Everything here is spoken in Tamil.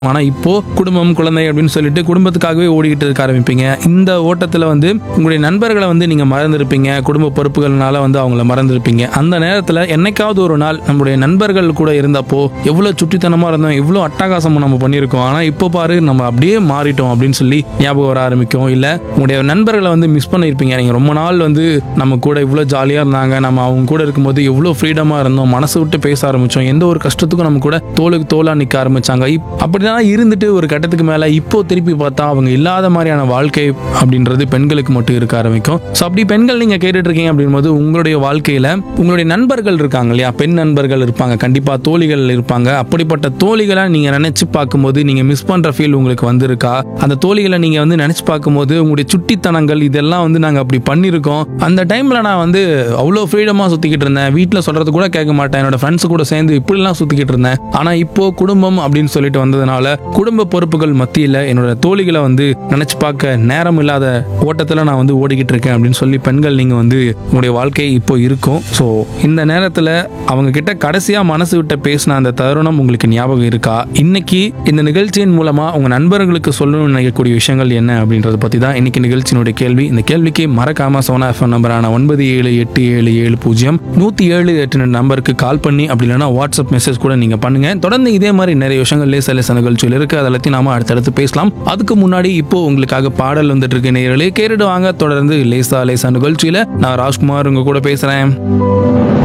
ஆனா இப்போ குடும்பம் குழந்தை அப்படின்னு சொல்லிட்டு குடும்பத்துக்காகவே ஓடிக்கிட்டு இருக்க ஆரம்பிப்பீங்க இந்த ஓட்டத்துல வந்து உங்களுடைய நண்பர்களை வந்து நீங்க மறந்துருப்பீங்க குடும்ப பொறுப்புகள்னால வந்து அவங்கள மறந்துருப்பீங்க அந்த நேரத்துல என்னைக்காவது ஒரு நாள் நம்முடைய நண்பர்கள் கூட இருந்தப்போ எவ்வளவு சுட்டித்தனமா இருந்தோம் எவ்வளவு அட்டகாசமும் நம்ம பண்ணியிருக்கோம் ஆனா இப்போ பாரு நம்ம அப்படியே மாறிட்டோம் அப்படின்னு சொல்லி ஞாபகம் வர ஆரம்பிக்கும் இல்ல உங்களுடைய நண்பர்களை வந்து மிஸ் பண்ணியிருப்பீங்க நீங்க ரொம்ப நாள் வந்து நம்ம கூட இவ்வளவு ஜாலியா இருந்தாங்க நம்ம அவங்க கூட இருக்கும்போது எவ்வளவு ஃப்ரீடமா இருந்தோம் மனசு விட்டு பேச ஆரம்பிச்சோம் எந்த ஒரு கஷ்டத்துக்கும் நம்ம கூட தோளுக்கு தோலா நிக்க ஆரம்பிச்சாங்க இப்- அப்படிதான் இருந்துட்டு ஒரு கட்டத்துக்கு மேல இப்போ திருப்பி பார்த்தா அவங்க இல்லாத மாதிரியான வாழ்க்கை அப்படின்றது பெண்களுக்கு மட்டும் இருக்க ஆரம்பிக்கும் ஸோ அப்படி பெண்கள் நீங்க கேட்டுட்டு இருக்கீங்க அப்படின்போது உங்களுடைய வாழ்க்கையில உங்களுடைய நண்பர்கள் இருக்காங்க இல்லையா பெண் நண்பர்கள் இருப்பாங்க கண்டிப்பா தோழிகள் இருப்பாங்க அப்படிப்பட்ட தோழிகளை நீங்க நினைச்சு பார்க்கும்போது நீங்க மிஸ் பண்ற ஃபீல் உங்களுக்கு வந்திருக்கா அந்த தோழிகளை நீங்க வந்து நினைச்சு பார்க்கும்போது உங்களுடைய சுட்டித்தனங்கள் இதெல்லாம் வந்து நாங்க அப்படி பண்ணியிருக்கோம் அந்த டைம்ல நான் வந்து அவ்வளோ ஃப்ரீடமா சுத்திக்கிட்டு இருந்தேன் வீட்டில் சொல்றது கூட கேட்க மாட்டேன் என்னோட ஃப்ரெண்ட்ஸ் கூட சேர்ந்து இப்படிலாம் சுத்திக்கிட்டு இருந்தேன் ஆனா இப்போ குடும்பம் அப்படின்னு சொல்லிட்டு வந்ததுனால குடும்ப பொறுப்புகள் மத்தியில் என்னோட தோழிகளை வந்து நினைச்சு பார்க்க நேரம் இல்லாத ஓட்டத்தில் நான் வந்து ஓடிக்கிட்டு இருக்கேன் அப்படின்னு சொல்லி பெண்கள் நீங்க வந்து உங்களுடைய வாழ்க்கை இப்போ இருக்கும் ஸோ இந்த நேரத்தில் அவங்க கிட்ட கடைசியா மனசு விட்ட பேசின அந்த தருணம் உங்களுக்கு ஞாபகம் இருக்கா இன்னைக்கு இந்த நிகழ்ச்சியின் மூலமா உங்க நண்பர்களுக்கு சொல்லணும்னு நினைக்கக்கூடிய விஷயங்கள் என்ன அப்படின்றத பத்தி தான் இன்னைக்கு நிகழ்ச்சியினுடைய கேள்வி இந்த கேள்விக்கு மறக்காம சோனா எஃப்எம் நம்பரான ஒன்பது ஏழு எட்டு ஏழு ஏழு பூஜ்ஜியம் நூத்தி ஏழு எட்டு நம்பருக்கு கால் பண்ணி அப்படி இல்லைன்னா வாட்ஸ்அப் மெசேஜ் கூட நீங்க பண்ணுங்க தொடர்ந்து இதே மாதிரி நிறைய விஷயங்கள் லேச லேச நிகழ்ச்சியில் இருக்கு அதை எல்லாத்தையும் நாம அடுத்தடுத்து பேசலாம் அதுக்கு முன்னாடி இப்போ உங்களுக்காக பாடல் வந்துட்டு இருக்கு நேயர்களே கேட்டுட்டு வாங்க தொடர்ந்து லேசா லேசா நிகழ்ச்சியில நான் ராஜ்குமார் உங்க கூட பேசுறேன்